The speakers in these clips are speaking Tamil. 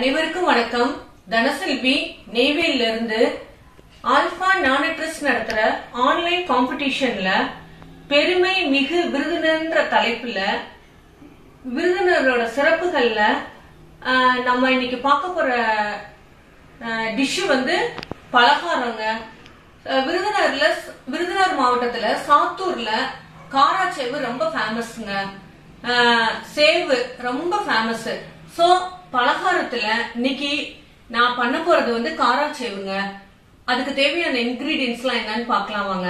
அனைவருக்கும் வணக்கம் தனசெல்வி நெய்வேலில இருந்து ஆல்பா நானட்ரஸ் நடத்துற ஆன்லைன் காம்படிஷன்ல பெருமை மிகு விருதுநர்ன்ற தலைப்புல விருதுநரோட சிறப்புகள்ல ஆஹ், நம்ம இன்னைக்கு பார்க்க போற டிஷ் வந்து பலகாரங்க அஹ், விருதுநர்ல விருதுநர் மாவட்டத்துல சாத்தூர்ல காராச்சேவு ரொம்ப ஃபேமஸ்ங்க சேவு ரொம்ப ஃபேமஸ் சோ பலகாரத்துல இன்னைக்கு நான் பண்ண போறது வந்து காராச்சேவுங்க அதுக்கு தேவையான இன்கிரீடியன்ஸ்லாம் என்னன்னு பார்க்கலாம் வாங்க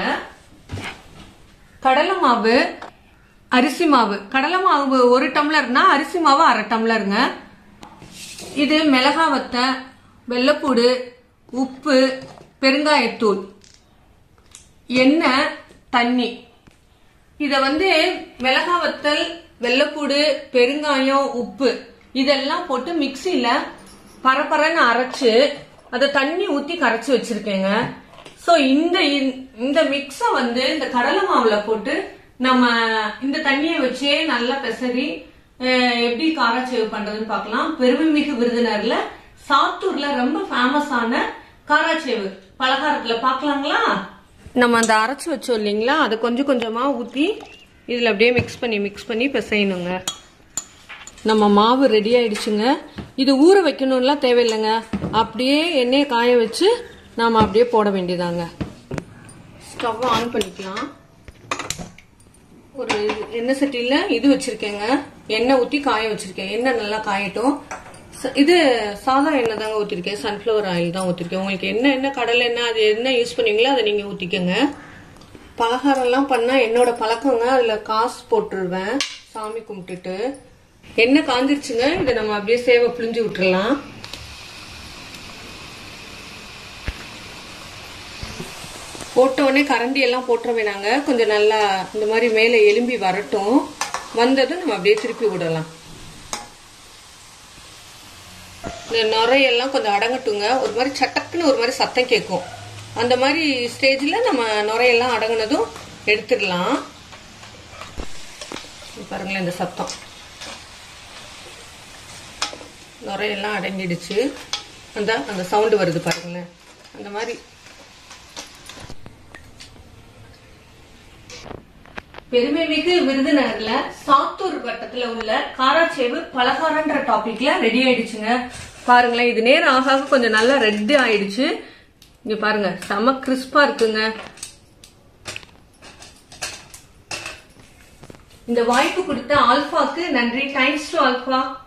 கடலை மாவு அரிசி மாவு கடலை மாவு ஒரு டம்ளர்னா அரிசி மாவு அரை டம்ளருங்க இது மிளகா வத்தை வெள்ளைப்பூடு உப்பு பெருங்காயத்தூள் எண்ணெய் தண்ணி இத வந்து மிளகா வத்தல் வெள்ளைப்பூடு பெருங்காயம் உப்பு இதெல்லாம் போட்டு மிக்சியில பரபரன்னு அரைச்சு அதை தண்ணி ஊத்தி கரைச்சு வச்சிருக்கேங்க சோ இந்த இந்த மிக்ஸ வந்து இந்த கடலை மாவுல போட்டு நம்ம இந்த தண்ணியை வச்சே நல்லா பெசரி அஹ், எப்படி காராச்சேவு பண்றதுன்னு பார்க்கலாம் பெருமைமிகு விருதுநர்ல சாத்தூர்ல ரொம்ப ஃபேமஸான காராச்சேவு பலகாரத்துல பார்க்கலாங்களா நம்ம அந்த அரைச்சு வச்சோம் இல்லைங்களா அதை கொஞ்சம் கொஞ்சமா ஊத்தி இதுல அப்படியே மிக்ஸ் பண்ணி மிக்ஸ் பண்ணி பிசையணுங்க நம்ம மாவு ரெடி ஆயிடுச்சுங்க இது ஊற வைக்கணும்லாம் தேவையில்லைங்க அப்படியே எண்ணெயை காய வச்சு நாம அப்படியே போட வேண்டியதாங்க ஸ்டவ் ஆன் பண்ணிக்கலாம் ஒரு எண்ணெய் சட்டியில இது வச்சிருக்கேங்க எண்ணெய் ஊத்தி காய வச்சிருக்கேன் எண்ணெய் நல்லா காயட்டும் ச- இது சாதா எண்ணெய் தாங்க ஊத்திருக்கேன் சன்ஃபிளவர் ஆயில் தான் ஊத்திருக்கேன் உங்களுக்கு என்ன என்ன கடலை எண்ணெய் அது என்ன யூஸ் பண்ணுவீங்களோ அதை நீங்க ஊத்திக்கோங்க பலகாரம்லாம் பண்ணா என்னோட பழக்கங்க அதுல காசு போட்டுருவேன் சாமி கும்பிட்டுட்டு எண்ணெய் காஞ்சிருச்சுங்க இதை நம்ம அப்படியே சேவை புளிஞ்சு விட்டுறலாம் போட்ட உடனே கரண்டி எல்லாம் போட்டுற வேணாங்க கொஞ்சம் நல்லா இந்த மாதிரி மேலே எலும்பி வரட்டும் வந்ததும் நம்ம அப்படியே திருப்பி விடலாம் இந்த நுரையெல்லாம் கொஞ்சம் அடங்கட்டுங்க ஒரு மாதிரி சட்டக்குன்னு ஒரு மாதிரி சத்தம் கேட்கும் அந்த மாதிரி ஸ்டேஜில் நம்ம நுரையெல்லாம் அடங்குனதும் எடுத்துடலாம் இங்க பாருங்களேன் இந்த சத்தம் நுரையெல்லாம் அடங்கிடுச்சு அந்த அந்த சவுண்டு வருது பாருங்களேன் அந்த மாதிரி பெருமைமிகு விருதுநகர்ல சாத்தூர் வட்டத்துல உள்ள காராச்சேவு பலகாரன்ற டாபிக்ல ரெடி ஆயிடுச்சுங்க பாருங்களேன் இது நேரம் ஆக ஆக கொஞ்சம் நல்லா ரெட் ஆயிடுச்சு இங்க பாருங்க செம கிறிஸ்பா இருக்குங்க இந்த வாய்ப்பு கொடுத்த ஆல்பாக்கு நன்றி தேங்க்ஸ் டு ஆல்பா